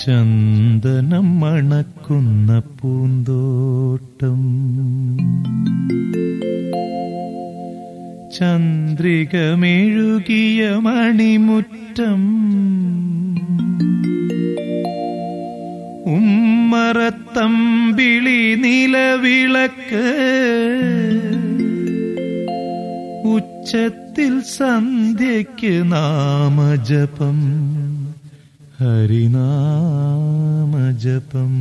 ചന്ദനം മണക്കുന്ന പൂന്തോട്ടം ചന്ദ്രികമെഴുകിയ മണിമുറ്റം ഉമ്മറത്തമ്പിളി നിലവിളക്ക് ഉച്ചത്തിൽ സന്ധ്യയ്ക്ക് നാമജപം ഹരിനാമജപം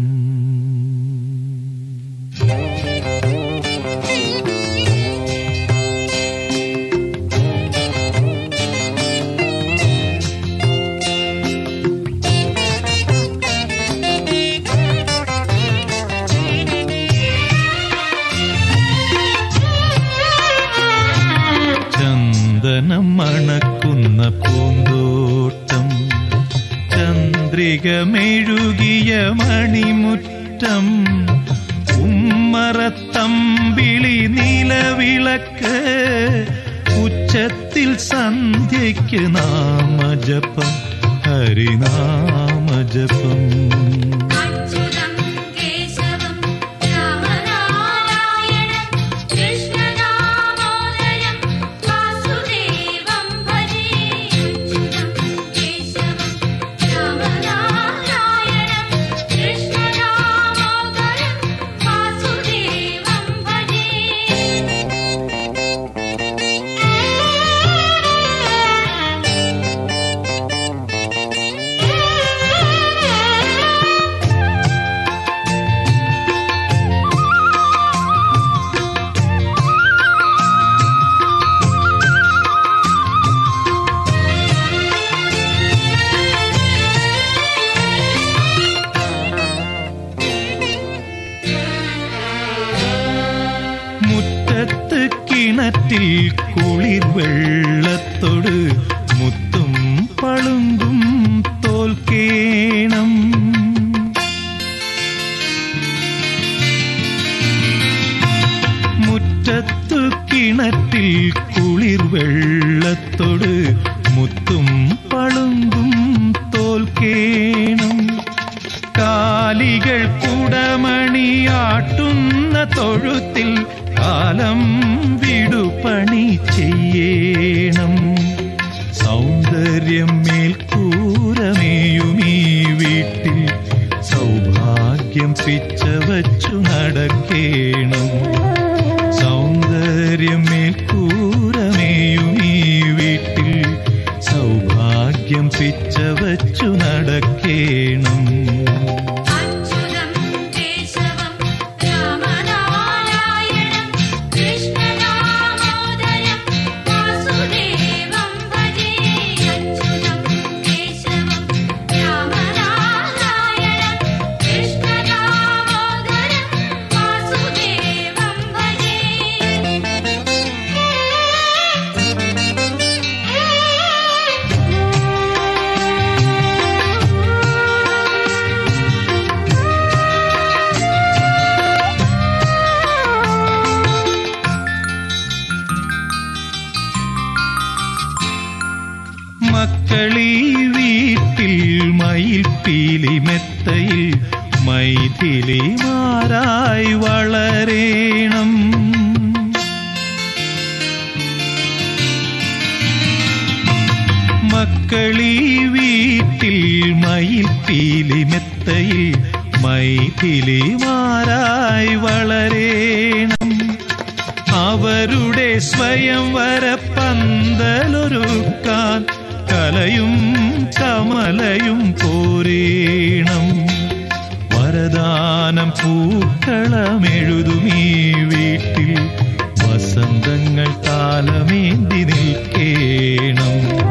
ചന്ദനം മണക്കുന്ന പൂന്തോട്ടം ചന്ദ്രികമെഴുകിയ മണിമുറ്റം ഉമ്മറത്തമ്പിളി നിലവിളക്ക് ഉച്ചത്തിൽ സന്ധ്യയ്ക്ക് നാമജപം ഹരിനാമജപം അച്യുതം കേശവം രാമനാരായണം കൃഷ്ണദാമോദരം വാസുദേവം ഭജേ അച്യുതം കേശവം രാമനാരായണം കൃഷ്ണദാമോദരം വാസുദേവം ഭജേ മുറ്റത്ത് കിണറ്റിൽ കുളിർ വെള്ളത്തോട് മുത്തും പളുങ്കും തോൽക്കേണം മുറ്റത്തു കിണറ്റിൽ കുളിർ വെള്ളത്തോട് മുത്തും പളുങ്കും തോൽക്കേണം കാലികൾ കുടമണിയാട്ടുന്ന തൊഴുത്തിൽ കാലം വിടുപണി ചെയ്യണം സൗന്ദര്യം മേൽക്കൂരമേയുമീ വീട്ടിൽ സൗഭാഗ്യം പിച്ച വച്ചു നടക്കേണം സൗന്ദര്യം മേൽക്കൂരമേയുമീ വീട്ടിൽ സൗഭാഗ്യം പിച്ച വച്ചു നടക്കേണം അച്യുതം കേശവം രാമനാരായണം കൃഷ്ണദാമോദരം വാസുദേവം ഭജേ അച്യുതം കേശവം രാമനാരായണം കൃഷ്ണദാമോദരം വാസുദേവം മക്കളീ വീട്ടിൽ മയിൽ പീലി മെത്തയിൽ മൈഥിലിമാരായി വളരേണം മക്കളീ വീട്ടിൽ മയിൽ പീലി മെത്തയിൽ മൈഥിലിമാരായി വളരേണം അവരുടെ സ്വയംവര പന്തലൊരുക്കാൻ കലയും കമലയും പോരേണം വരദാനം പൂക്കളമെഴുതുമീ വീട്ടിൽ വസന്തങ്ങൾ താലമേന്തി നിൽക്കേണം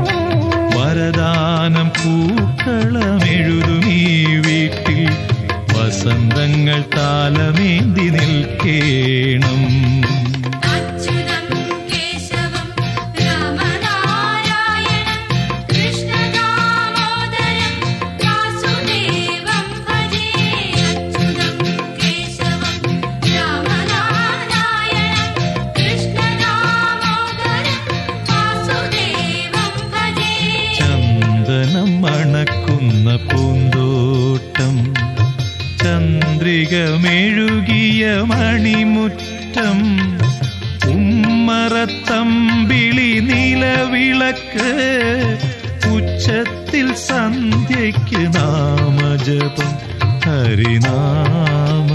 വരദാനം പൂക്കളമെഴുതുമീ വീട്ടിൽ വസന്തങ്ങൾ താലമേന്തി നിൽക്കേണം അച്യുതം കേശവം രാമനാരായണം കൃഷ്ണദാമോദരം വാസുദേവം ഭജേ അച്യുതം കേശവം രാമനാരായണം കൃഷ്ണദാമോദരം വാസുദേവം ചന്ദ്രികമെഴുകിയ മണിമുറ്റം ഉമ്മറത്തമ്പിളി നിലവിളക്ക് ഉച്ചത്തിൽ സന്ധ്യയ്ക്ക് നാമജപം ഹരിനാമജപം